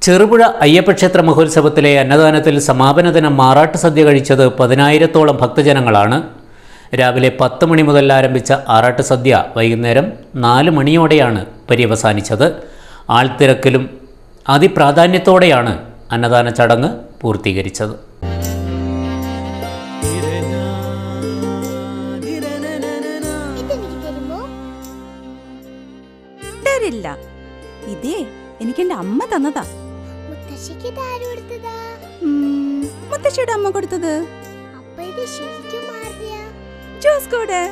ചെറുപുഴ അയ്യപ്പക്ഷേത്ര മഹോത്സവത്തിലെ അന്നദാനത്തിൽ സമാപന ദിനം മാറാട്ട് സദ്യ കഴിച്ചത് പതിനായിരത്തോളം ഭക്തജനങ്ങളാണ് രാവിലെ പത്ത് മണി മുതൽ ആരംഭിച്ച ആറാട്ട് സദ്യ വൈകുന്നേരം നാല് മണിയോടെയാണ് പര്യവസാനിച്ചത് ആൾത്തിരക്കിലും അതിപ്രാധാന്യത്തോടെയാണ് അന്നദാന ചടങ്ങ് പൂർത്തീകരിച്ചത് ഇതെനിക്ക് തരുമോ തരില്ല ഇതേ എനിക്ക് എന്റെ അമ്മ തന്നതാ മുത്തശ്ശിക്ക് ഇതാര് കൊടുത്തതാ ഉം, മുത്തശ്ശിയുടെ അമ്മ കൊടുത്തത് അപ്പൊ ഇത് ശരിക്കും മാറിയ ജോസ്കോട്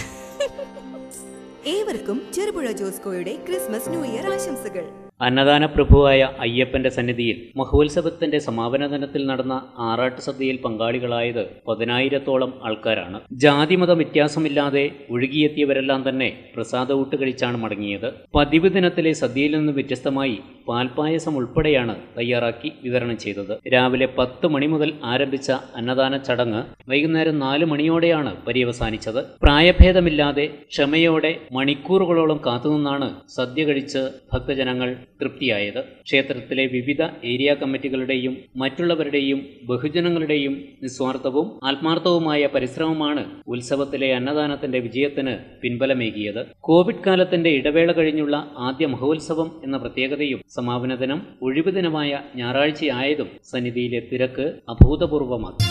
ഏവർക്കും ചെറുപുഴ ജോസ്കോയുടെ ക്രിസ്മസ് ന്യൂ ഇയർ ആശംസകൾ അന്നദാന പ്രഭുവായ അയ്യപ്പന്റെ സന്നിധിയിൽ മഹോത്സവത്തിന്റെ സമാപന ദിനത്തിൽ നടന്ന ആറാട്ട് സദ്യയിൽ പങ്കാളികളായത് പതിനായിരത്തോളം ആൾക്കാരാണ് ജാതിമത വ്യത്യാസമില്ലാതെ ഒഴുകിയെത്തിയവരെല്ലാം തന്നെ പ്രസാദ ഊട്ട് കഴിച്ചാണ് മടങ്ങിയത് പതിവ് ദിനത്തിലെ സദ്യയിൽ നിന്ന് വ്യത്യസ്തമായി പാൽപ്പായസം ഉൾപ്പെടെയാണ് തയ്യാറാക്കി വിതരണം ചെയ്തത് രാവിലെ പത്ത് മണി മുതൽ ആരംഭിച്ച അന്നദാന ചടങ്ങ് വൈകുന്നേരം നാല് മണിയോടെയാണ് പര്യവസാനിച്ചത് പ്രായഭേദമില്ലാതെ ക്ഷമയോടെ മണിക്കൂറുകളോളം കാത്തുനിന്നാണ് സദ്യ കഴിച്ച് ഭക്തജനങ്ങൾ തൃപ്തിയായത് ക്ഷേത്രത്തിലെ വിവിധ ഏരിയ കമ്മിറ്റികളുടെയും മറ്റുള്ളവരുടെയും ബഹുജനങ്ങളുടെയും നിസ്വാർത്ഥവും ആത്മാർത്ഥവുമായ പരിശ്രമമാണ് ഉത്സവത്തിലെ അന്നദാനത്തിന്റെ വിജയത്തിന് പിൻബലമേകിയത് കോവിഡ് കാലത്തിന്റെ ഇടവേള കഴിഞ്ഞുള്ള ആദ്യ മഹോത്സവം എന്ന പ്രത്യേകതയും സമാപന ദിനം ഒഴിവു ദിനമായ ഞായറാഴ്ചയായതും സന്നിധിയിലെ തിരക്ക് അഭൂതപൂർവമാക്കി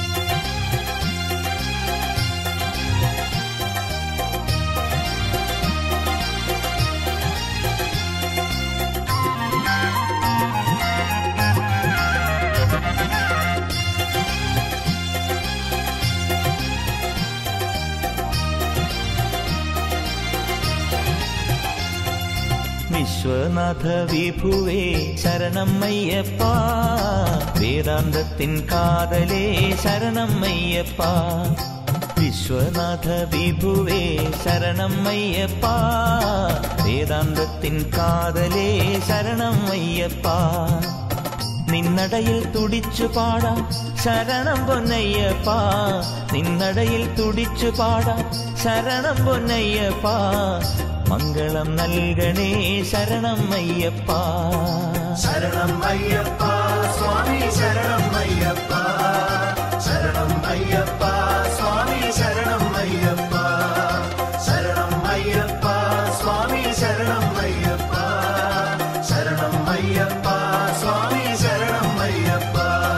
വിശ്വനാഥ വിഭുവേ ശരണം അയ്യപ്പ വേദാന്തത്തിൻ കാതലേ ശരണം അയ്യപ്പ വിശ്വനാഥ വിഭുവേ ശരണം അയ്യപ്പ വേദാന്തത്തിൻ കാതലേ ശരണം അയ്യപ്പ നിന്നടയിൽ തുടിച്ചു പാടാം ശരണം പൊന്നയ്യപ്പ നിന്നടയിൽ തുടിച്ചു പാടാം ശരണം പൊന്നയ്യപ്പ മംഗളം നൽകണേ ശരണം അയ്യപ്പ ശരണം അയ്യപ്പ സ്വാമി ശരണം അയ്യപ്പ ശരണം അയ്യപ്പ സ്വാമി ശരണം അയ്യപ്പ ശരണം അയ്യപ്പ സ്വാമി ശരണം അയ്യപ്പ ശരണം അയ്യപ്പ സ്വാമി ശരണം അയ്യപ്പ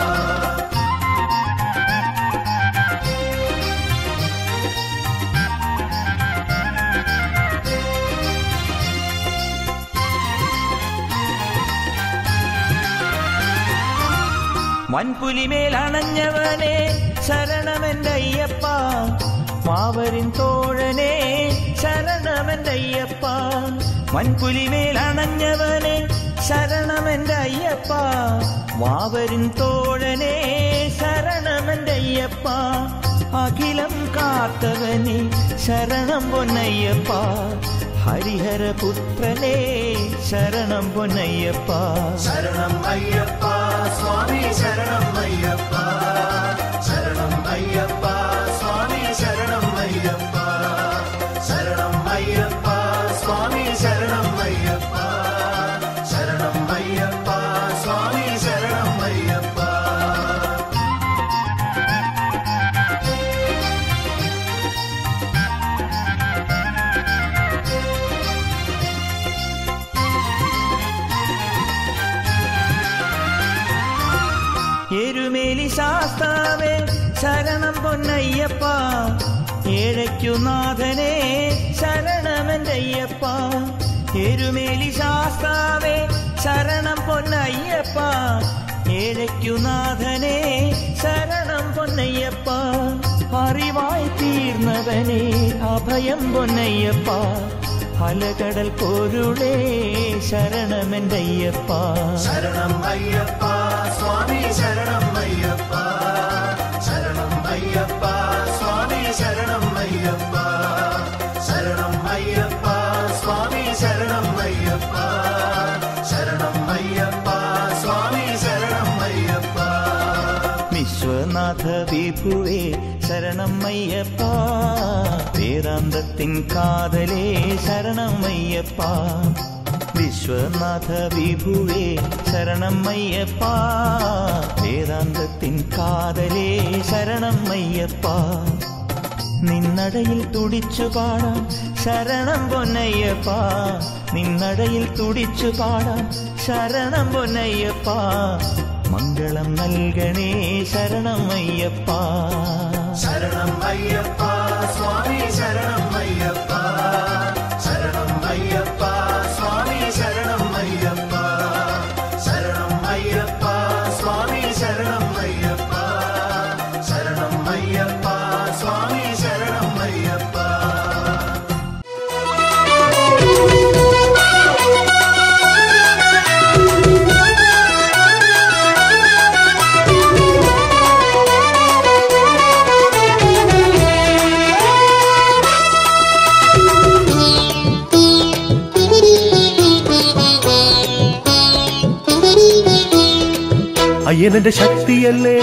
വൻപുലിമേൽ അണഞ്ഞവനെ ശരണമെന്റെ അയ്യപ്പ മാവരിൻ തോഴനെ ശരണമെന്റെ അയ്യപ്പ വൻപുലിമേൽ അണഞ്ഞവനെ ശരണമെന്റെ അയ്യപ്പ മാവരിൻ തോഴനെ ശരണമെന്റെ അയ്യപ്പ അഖിലം കാത്തവനെ ശരണം പൊന്നയ്യപ്പ ഹരിഹരപുത്രനെ ശരണം പൊന്നയ്യപ്പ ശരണം അയ്യപ്പ സ്വാമി ശരണം അയ്യപ്പ ശരണം അയ്യപ്പ സ്വാമി ശരണം അയ്യപ്പ ശരണം അയ്യപ്പ സ്വാമി ശരണം അയ്യപ്പ ശരണം അയ്യപ്പ സ്വാമി ശരണം അയ്യപ്പ എരുമേലി ശാസ്താവേ ശരണം പൊന്നയ്യപ്പ ഏഴയ്ക്കുനാഥനെ ശരണമെന്റെ അയ്യപ്പ എരുമേലി ശാസ്താവേ ശരണം പൊന്നയ്യപ്പ ഏഴയ്ക്കുനാഥനെ ശരണം പൊന്നയ്യപ്പ അറിവായി തീർന്നവനെ അഭയം പൊന്നയ്യപ്പ അലകടൽ പൊരുളേ ശരണമെന്റെ അയ്യപ്പ ശരണം അയ്യപ്പ സ്വാമി ശരണം അയ്യപ്പ ശരണം അയ്യപ്പ സ്വാമി ശരണം അയ്യപ്പ ശരണം അയ്യപ്പ സ്വാമി ശരണം അയ്യപ്പ ശരണം അയ്യപ്പ സ്വാമി ശരണം അയ്യപ്പ വിശ്വനാഥ വിഭുവേ ശരണം അയ്യപ്പ വേദാന്തത്തിൻ കാതലേ ശരണം അയ്യപ്പ വിശ്വനാഥ വിഭുവേ ശരണം അയ്യപ്പ വേദാന്തത്തിൻ കാതലേ ശരണം അയ്യപ്പ നിന്നടയിൽ തുടിച്ചു പാടാം ശരണം പൊന്നയ്യപ്പ നിന്നടയിൽ തുടിച്ചു പാടാം ശരണം പൊന്നയ്യപ്പ മംഗളം നൽകണേ ശരണം അയ്യപ്പ ശരണം അയ്യപ്പ സ്വാമി ശരണം അയ്യപ്പ ശരണം അയ്യപ്പ സ്വാമി ശരണം അയ്യപ്പ ശരണം അയ്യപ്പ സ്വാമി ശരണം അയ്യപ്പ ശരണം അയ്യപ്പ സ്വാമി ശരണം അയ്യപ്പ അയ്യനന്റെ ശക്തിയല്ലേ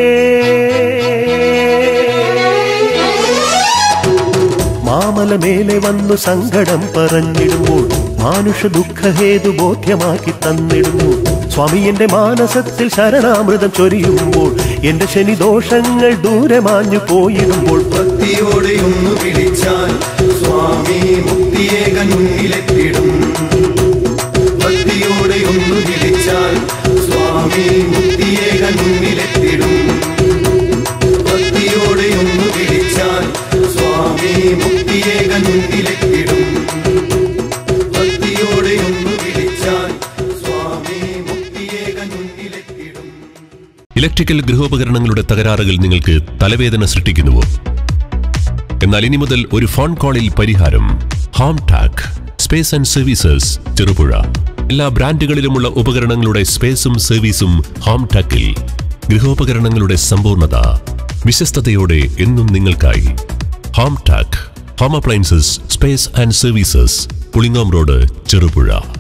മാമല മേലെ വന്നു സങ്കടം പറഞ്ഞിടുമ്പോൾ മാനുഷ ദുഃഖഹേതു ബോധ്യമാക്കി തന്നിടുന്നു സ്വാമി എന്റെ മാനസത്തിൽ ശരണാമൃതം ചൊരിയുമ്പോൾ എന്റെ ശനിദോഷങ്ങൾ ദൂരെ മാഞ്ഞു പോയിടുമ്പോൾ ഭക്തിയോടെ ഒന്ന് വിളിച്ചാൽ സ്വാമി മുക്തിയേകൻ മുന്നിലെത്തിടും ഭക്തിയോടെ ഒന്ന് വിളിച്ചാൽ സ്വാമി മുക്തിയേകൻ മുന്നിലെത്തിടും ഭക്തിയോടെ ഒന്ന് വിളിച്ചാൽ സ്വാമി മുക്തിയേകൻ മുന്നിലെത്തിടും ഭക്തിയോടെ ഒന്ന് വിളിച്ചാൽ സ്വാമി മുക്തിയേകൻ മുന്നിലെത്തിടും ഇലക്ട്രിക്കൽ ഗൃഹോപകരണങ്ങളുടെ തകരാറുകൾ നിങ്ങൾക്ക് തലവേദന സൃഷ്ടിക്കുന്നുവോ എന്നാൽ ഇനി മുതൽ ഒരു ഫോൺ കോളിൽ പരിഹാരം home tac space and services Cherupuzha എല്ലാ ബ്രാൻഡുകളിലുമുള്ള ഉപകരണങ്ങളുടെ സ്പേസും സർവീസും ഹോം ടാക്കിൽ ഗൃഹോപകരണങ്ങളുടെ സമ്പൂർണ്ണത വിശ്വസ്തയോടെ എന്നും നിങ്ങൾക്കായി home tac home appliances space and services Pulingome road Cherupuzha